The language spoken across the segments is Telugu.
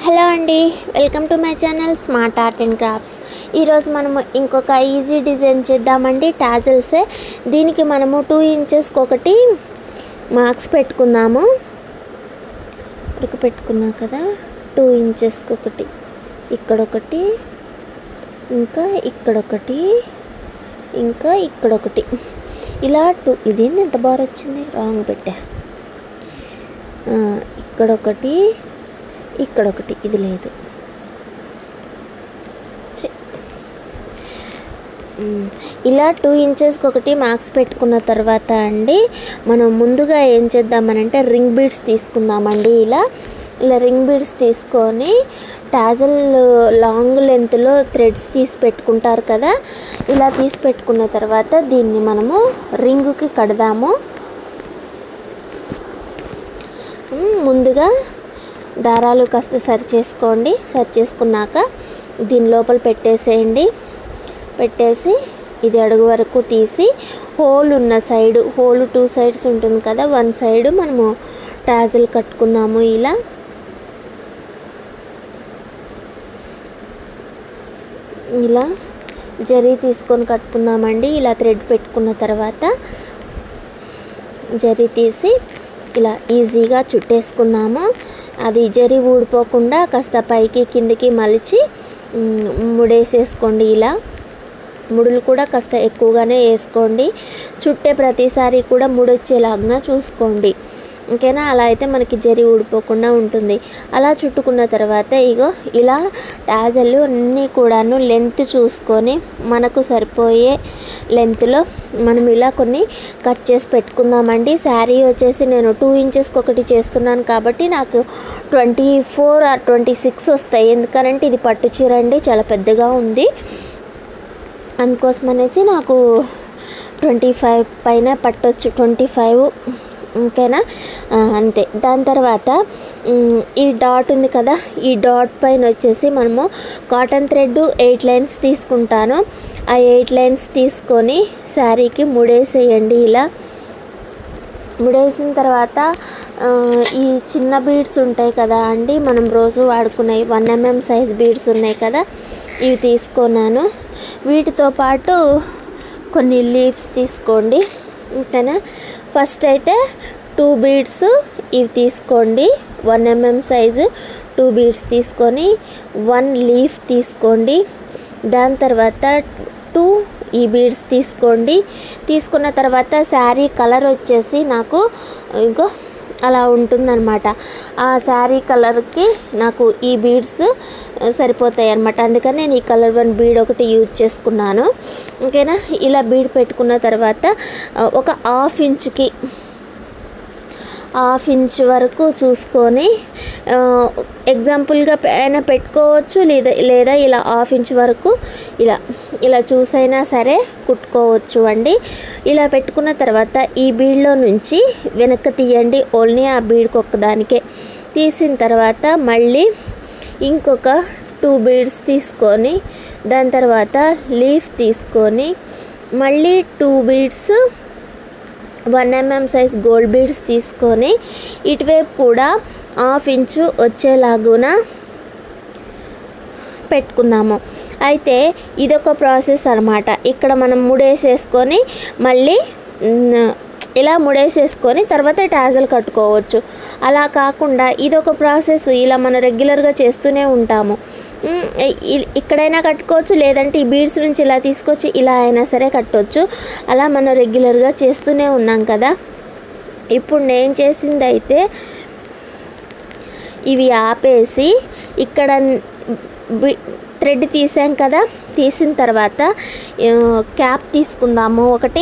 హలో అండి welcome to my channel smart art and crafts ఈరోజు మనము ఇంకొక ఈజీ డిజైన్ చేద్దామండి టాజల్సే దీనికి మనము టూ ఇంచెస్కి ఒకటి మార్క్స్ పెట్టుకుందాము ఇక్కడికి పెట్టుకున్నా కదా టూ ఇంచెస్కి ఒకటి ఇక్కడొకటి ఇంకా ఇక్కడొకటి ఇంకా ఇక్కడొకటి ఇలా టూ ఇదేంది ఎంత బాగా వచ్చింది రాంగ్ పెట్టా ఆ, ఇక్కడొకటి ఇక్కడొకటి ఇది లేదు ఛీ. మ్, ఇలా టూ ఇంచెస్కి ఒకటి మార్క్స్ పెట్టుకున్న తర్వాత అండి మనం ముందుగా ఏం చేద్దామనంటే రింగ్ బీడ్స్ తీసుకుందామండి ఇలా ఇలా రింగ్ బీడ్స్ తీసుకొని టాజల్ లాంగ్ లెంత్లో థ్రెడ్స్ తీసి పెట్టుకుంటారు కదా ఇలా తీసి పెట్టుకున్న తర్వాత దీన్ని మనము రింగుకి కడదాము మ్, ముందుగా దారాలు కాస్త సరి చేసుకోండి సరి చేసుకున్నాక దీని లోపల పెట్టేసేయండి పెట్టేసి ఇది అడుగు వరకు తీసి హోల్ ఉన్న సైడు హోల్ టూ సైడ్స్ ఉంటుంది కదా వన్ సైడ్ మనము టాజిల్ కట్టుకుందాము ఇలా ఇలా జరీ తీసుకొని కట్టుకుందామండి ఇలా థ్రెడ్ పెట్టుకున్న తర్వాత జరీ తీసి ఇలా ఈజీగా చుట్టేసుకుందాము అది జరీ ఊడిపోకుండా కాస్త పైకి కిందికి మలిచి మ్, ముడేసేసుకోండి ఇలా ముడులు కూడా కాస్త ఎక్కువగానే వేసుకోండి చుట్టే ప్రతిసారి కూడా ముడొచ్చేలాగా చూసుకోండి ఓకేనా అలా అయితే మనకి జరి ఊడిపోకుండా ఉంటుంది అలా చుట్టుకున్న తర్వాత ఇగో ఇలా టాజల్లు అన్నీ కూడాను లెంత్ చూసుకొని మనకు సరిపోయే లెంత్లో మనం ఇలా కొన్ని కట్ చేసి పెట్టుకుందామండి శారీ వచ్చేసి నేను టూ ఇంచెస్కి ఒకటి చేస్తున్నాను కాబట్టి నాకు twenty four or twenty six వస్తాయి ఎందుకనంటే ఇది పట్టు చీర అండి చాలా పెద్దగా ఉంది అందుకోసం అనేసి నాకు ట్వంటీ ఫైవ్ పైన పట్టొచ్చు ట్వంటీ ఫైవ్ ఓకేనా ఆ, అంతే దాని తర్వాత మ్, ఈ డాట్ ఉంది కదా ఈ డాట్ పైన వచ్చేసి మనము కాటన్ థ్రెడ్ ఎయిట్ లైన్స్ తీసుకుంటాను ఆ ఎయిట్ లైన్స్ తీసుకొని శారీకి ముడేసేయండి ఇలా ముడేసిన తర్వాత ఆ, ఈ చిన్న బీడ్స్ ఉంటాయి కదా అండి మనం రోజు వాడుకునే వన్ ఎంఎం సైజ్ బీడ్స్ ఉన్నాయి కదా ఇవి తీసుకున్నాను వీటితో పాటు కొన్ని లీవ్స్ తీసుకోండి ఓకేనా ఫస్ట్ అయితే టూ బీడ్స్ ఇవి తీసుకోండి one MM size two beads తీసుకొని వన్ లీఫ్ తీసుకోండి దాని తర్వాత టూ ఈ బీడ్స్ తీసుకోండి తీసుకున్న తర్వాత శారీ కలర్ వచ్చేసి నాకు ఇంకో అలా ఉంటుందన్నమాట ఆ శారీ కలర్కి నాకు ఈ బీడ్స్ సరిపోతాయి అనమాట అందుకని నేను ఈ కలర్ వన్ బీడ్ ఒకటి యూజ్ చేసుకున్నాను ఓకేనా ఇలా బీడ్ పెట్టుకున్న తర్వాత ఆ, ఒక హాఫ్ ఇంచుకి హాఫ్ ఇంచ్ వరకు చూసుకొని ఆ, ఎగ్జాంపుల్గా అయినా పెట్టుకోవచ్చు లేదా లేదా ఇలా హాఫ్ ఇంచ్ వరకు ఇలా ఇలా చూసైనా సరే కుట్టుకోవచ్చు అండి ఇలా పెట్టుకున్న తర్వాత ఈ బీడ్లో నుంచి వెనక్కి తీయండి ఓన్లీ ఆ బీడ్కి ఒక్కదానికే తీసిన తర్వాత మళ్ళీ ఇంకొక టూ బీడ్స్ తీసుకొని దాని తర్వాత లీఫ్ తీసుకొని మళ్ళీ two beads one MM size gold beads తీసుకొని ఇటువైపు కూడా హాఫ్ ఇంచు వచ్చేలాగున పెట్టుకుందాము అయితే ఇదొక ప్రాసెస్ అనమాట ఇక్కడ మనం ముడేసేసుకొని మళ్ళీ మ్, ఇలా ముడేసేసుకొని తర్వాత టాజల్ కట్టుకోవచ్చు అలా కాకుండా ఇదొక ప్రాసెస్ ఇలా మనం రెగ్యులర్గా చేస్తూనే ఉంటాము మ్, ఇ- ఇక్కడైనా కట్టుకోవచ్చు లేదంటే ఈ బీడ్స్ నుంచి ఇలా తీసుకొచ్చి ఇలా అయినా సరే కట్టవచ్చు అలా మనం రెగ్యులర్గా చేస్తూనే ఉన్నాం కదా ఇప్పుడు నేను చేసింది అయితే ఇవి ఆపేసి ఇక్కడ బి- థ్రెడ్ తీసాం కదా తీసిన తర్వాత ఆ, క్యాప్ తీసుకుందాము ఒకటి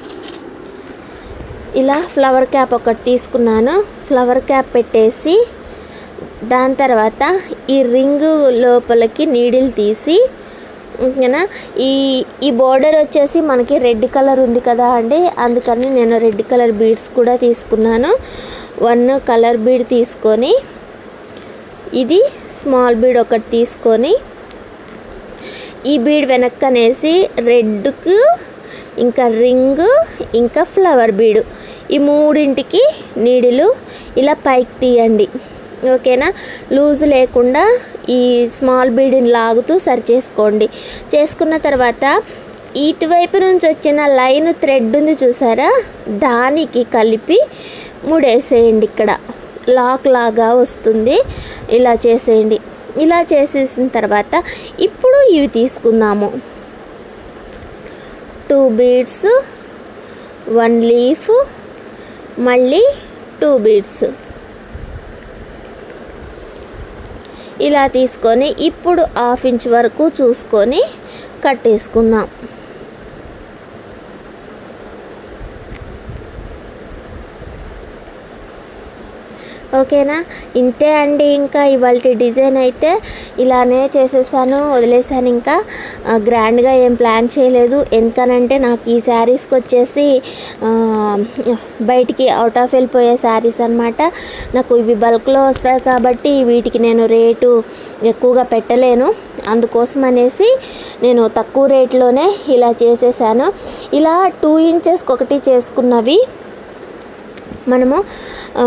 ఇలా ఫ్లవర్ క్యాప్ ఒకటి తీసుకున్నాను ఫ్లవర్ క్యాప్ పెట్టేసి దాని తర్వాత ఈ రింగ్ లోపలికి నీడిల్ తీసి ఓకేనా ఈ ఈ బోర్డర్ వచ్చేసి మనకి రెడ్ కలర్ ఉంది కదా అండి అందుకని నేను రెడ్ కలర్ బీడ్స్ కూడా తీసుకున్నాను వన్ కలర్ బీడ్ తీసుకొని ఇది స్మాల్ బీడ్ ఒకటి తీసుకొని ఈ బీడ్ వెనక్కనేసి రెడ్కు ఇంకా రింగ్ ఇంకా ఫ్లవర్ బీడు ఈ మూడింటికి నీడిలు ఇలా పైకి తీయండి ఓకేనా లూజ్ లేకుండా ఈ స్మాల్ బీడ్ని లాగుతూ సరి చేసుకోండి చేసుకున్న తర్వాత ఇటువైపు నుంచి వచ్చిన లైన్ థ్రెడ్ ఉంది చూసారా దానికి కలిపి ముడేసేయండి ఇక్కడ లాక్ లాగా వస్తుంది ఇలా చేసేయండి ఇలా చేసేసిన తర్వాత ఇప్పుడు ఇవి తీసుకుందాము టూ బీడ్స్ వన్ లీఫ్ మళ్ళీ టూ బీడ్స్ ఇలా తీసుకొని ఇప్పుడు హాఫ్ ఇంచ్ వరకు చూసుకొని కట్టేసుకుందాం ఓకేనా ఇంతే అండి ఇంకా ఇవాళ డిజైన్ అయితే ఇలానే చేసేసాను వదిలేసాను ఇంకా ఆ, గ్రాండ్గా ఏం ప్లాన్ చేయలేదు ఎందుకనంటే నాకు ఈ శారీస్కి వచ్చేసి ఆ, బయటికి అవుట్ ఆఫ్ వెళ్ళిపోయే శారీస్ అనమాట నాకు ఇవి బల్క్లో వస్తాయి కాబట్టి వీటికి నేను రేటు ఎక్కువగా పెట్టలేను అందుకోసం అనేసి నేను తక్కువ రేట్లోనే ఇలా చేసేసాను ఇలా టూ ఇంచెస్కి ఒకటి చేసుకున్నవి మనము ఆ,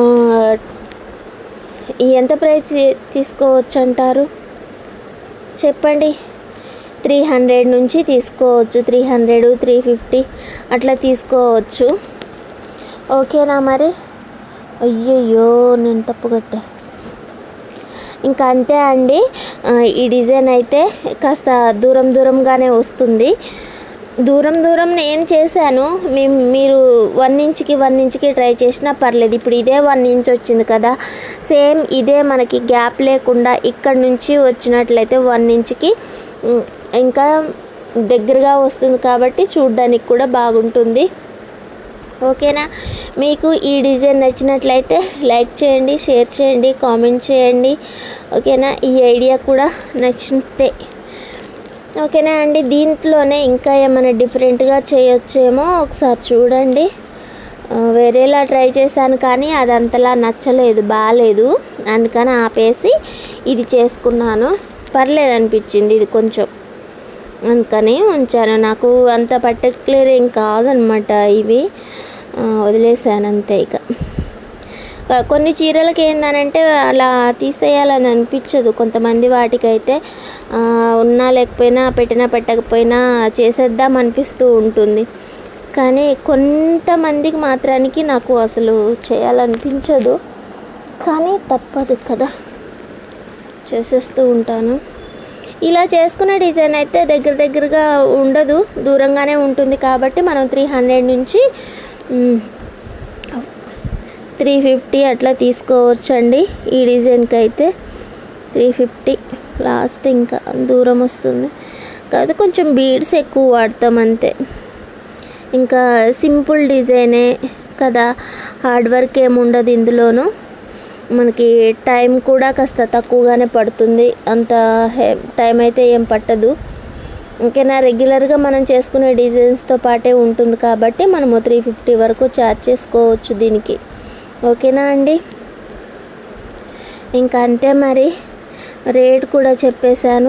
ఈ ఎంత ప్రైస్ తీసుకోవచ్చు అంటారు చెప్పండి త్రీ హండ్రెడ్ నుంచి తీసుకోవచ్చు త్రీ హండ్రెడ్ త్రీ ఫిఫ్టీ అట్లా తీసుకోవచ్చు ఓకేనా మరి అయ్యయ్యో నేను తప్పు కట్టా ఇంకా అంతే అండి ఆ, ఈ డిజైన్ అయితే కాస్త దూరం దూరంగానే వస్తుంది దూరం దూరం నేను చేశాను మేము మీరు వన్ ఇంచ్కి వన్ ఇంచ్కి ట్రై చేసినా పర్లేదు ఇప్పుడు ఇదే వన్ ఇంచ్ వచ్చింది కదా సేమ్ ఇదే మనకి గ్యాప్ లేకుండా ఇక్కడ నుంచి వచ్చినట్లయితే వన్ ఇంచ్కి ఉమ్, ఇంకా దగ్గరగా వస్తుంది కాబట్టి చూడ్డానికి కూడా బాగుంటుంది ఓకేనా మీకు ఈ డిజైన్ నచ్చినట్లయితే లైక్ చేయండి షేర్ చేయండి కామెంట్ చేయండి ఓకేనా ఈ ఐడియా కూడా నచ్చితే ఓకేనా అండి దీంట్లోనే ఇంకా ఏమైనా డిఫరెంట్గా చేయొచ్చేమో ఒకసారి చూడండి ఆ, వేరేలా ట్రై చేశాను కానీ అది అంతలా నచ్చలేదు బాగాలేదు అందుకని ఆపేసి ఇది చేసుకున్నాను పర్లేదు అనిపించింది ఇది కొంచెం అందుకని ఉంచాను నాకు అంత పర్టికులర్ ఏం కాదనమాట ఇవి ఆ, వదిలేసాను అంతే ఇక ఆ, కొన్ని చీరలకి ఏందనంటే అలా తీసేయాలని అనిపించదు కొంతమంది వాటికైతే ఆ, ఉన్నా లేకపోయినా పెట్టినా పెట్టకపోయినా చేసేద్దాం అనిపిస్తూ ఉంటుంది కానీ కొంతమందికి మాత్రానికి నాకు అసలు చేయాలనిపించదు కానీ తప్పదు కదా చేసేస్తూ ఉంటాను ఇలా చేసుకున్న డిజైన్ అయితే దగ్గర దగ్గరగా ఉండదు దూరంగానే ఉంటుంది కాబట్టి మనం త్రీ హండ్రెడ్ నుంచి త్రీ ఫిఫ్టీ అట్లా తీసుకోవచ్చండి ఈ డిజైన్కి అయితే త్రీ ఫిఫ్టీ లాస్ట్ ఇంకా దూరం వస్తుంది కాకపోతే కొంచెం బీడ్స్ ఎక్కువ వాడతాం అంతే ఇంకా సింపుల్ డిజైనే కదా హార్డ్ వర్క్ ఏమి ఉండదు ఇందులోనూ మనకి టైం కూడా కాస్త తక్కువగానే పడుతుంది అంత హే- టైం అయితే ఏం పట్టదు ఇంకేనా రెగ్యులర్గా మనం చేసుకునే డిజైన్స్తో పాటే ఉంటుంది కాబట్టి మనము త్రీ ఫిఫ్టీ వరకు ఛార్జ్ చేసుకోవచ్చు దీనికి ఓకేనా అండి ఇంకా అంతే మరి రేట్ కూడా చెప్పేశాను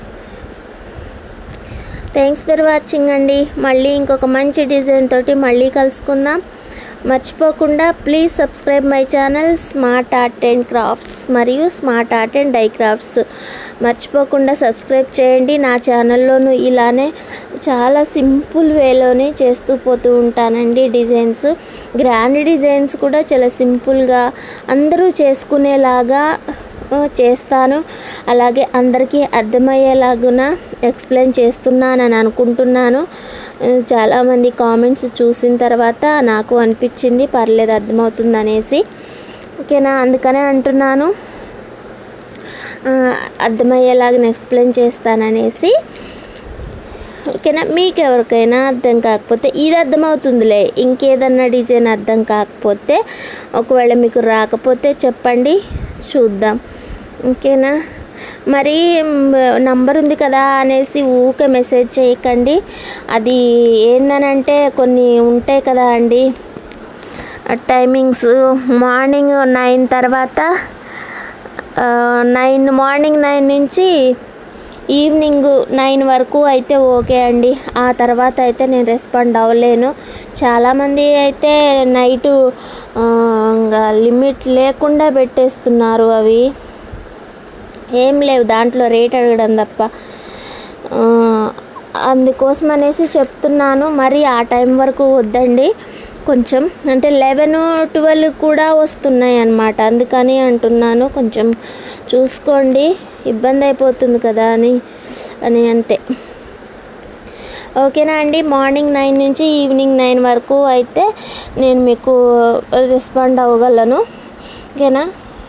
థ్యాంక్స్ ఫర్ వాచింగ్ అండి మళ్ళీ ఇంకొక మంచి డిజైన్ తోటి మళ్ళీ కలుసుకుందాం మర్చిపోకుండా please subscribe my channel smart art and crafts మరియు smart art and DIY crafts మర్చిపోకుండా సబ్స్క్రైబ్ చేయండి నా ఛానల్లోనూ ఇలానే చాలా సింపుల్ వేలోనే చేస్తూ పోతూ ఉంటానండి డిజైన్స్ గ్రాండ్ డిజైన్స్ కూడా చాలా సింపుల్గా అందరూ చేసుకునేలాగా ఆ, చేస్తాను అలాగే అందరికీ అర్థమయ్యేలాగున ఎక్స్ప్లెయిన్ చేస్తున్నానని అనుకుంటున్నాను ఆ, చాలామంది కామెంట్స్ చూసిన తర్వాత నాకు అనిపించింది పర్లేదు అర్థమవుతుంది అనేసి ఓకేనా అందుకనే అంటున్నాను ఆ, అర్థమయ్యేలాగా ఎక్స్ప్లెయిన్ చేస్తాననేసి ఓకేనా మీకు ఎవరికైనా అర్థం కాకపోతే ఇది అర్థమవుతుందిలే ఇంకేదన్నా డిజైన్ అర్థం కాకపోతే ఒకవేళ మీకు రాకపోతే చెప్పండి చూద్దాం ఓకేనా మరి నంబర్ ఉంది కదా అనేసి ఊకే మెసేజ్ చేయకండి అది ఏందనంటే కొన్ని ఉంటాయి కదా అండి టైమింగ్స్ మార్నింగ్ నైన్ తర్వాత నైన్ మార్నింగ్ నైన్ నుంచి ఈవినింగ్ నైన్ వరకు అయితే ఓకే అండి ఆ తర్వాత అయితే నేను రెస్పాండ్ అవ్వలేను చాలామంది అయితే నైటు ఇంకా లిమిట్ లేకుండా పెట్టేస్తున్నారు అవి ఏం లేవు దాంట్లో రేట్ అడగడం తప్ప ఆ, అందుకోసం అనేసి చెప్తున్నాను మరి ఆ టైం వరకు వద్దండి కొంచెం అంటే లెవెన్ ట్వెల్వ్ కూడా వస్తున్నాయి అన్నమాట అందుకని అంటున్నాను కొంచెం చూసుకోండి ఇబ్బంది అయిపోతుంది కదా అని అని అంతే ఓకేనా అండి మార్నింగ్ నైన్ నుంచి ఈవినింగ్ నైన్ వరకు అయితే నేను మీకు రెస్పాండ్ అవ్వగలను ఓకేనా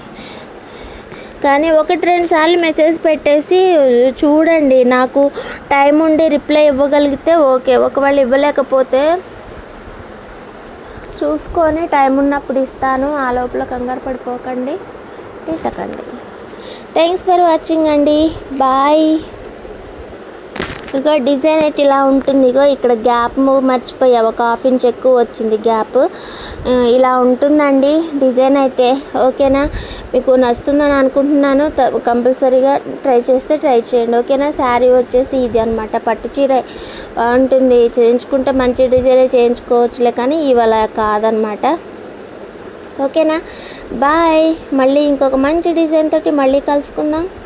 కానీ ఒకటి రెండు సార్లు మెసేజ్ పెట్టేసి చూడండి నాకు టైం ఉండి రిప్లై ఇవ్వగలిగితే ఓకే ఒకవేళ ఇవ్వలేకపోతే చూసుకొని టైం ఉన్నప్పుడు ఇస్తాను ఆ లోపల కంగారు పడిపోకండి తిట్టకండి థ్యాంక్స్ ఫర్ వాచింగ్ అండి బాయ్ ఇగో డిజైన్ అయితే ఇలా ఉంటుంది ఇగో ఇక్కడ గ్యాప్ మర్చిపోయా ఒక హాఫ్ ఇంచ్ ఎక్కువ వచ్చింది గ్యాప్ ఆ, ఇలా ఉంటుందండి డిజైన్ అయితే ఓకేనా మీకు నచ్చుతుందని అనుకుంటున్నాను త- కంపల్సరీగా ట్రై చేస్తే ట్రై చేయండి ఓకేనా శారీ వచ్చేసి ఇది అనమాట పట్టు చీర ఉంటుంది చేయించుకుంటే మంచి డిజైనే చేయించుకోవచ్చులే కానీ ఇవాళ కాదనమాట ఓకేనా బాయ్ మళ్ళీ ఇంకొక మంచి డిజైన్ తోటి మళ్ళీ కలుసుకుందాం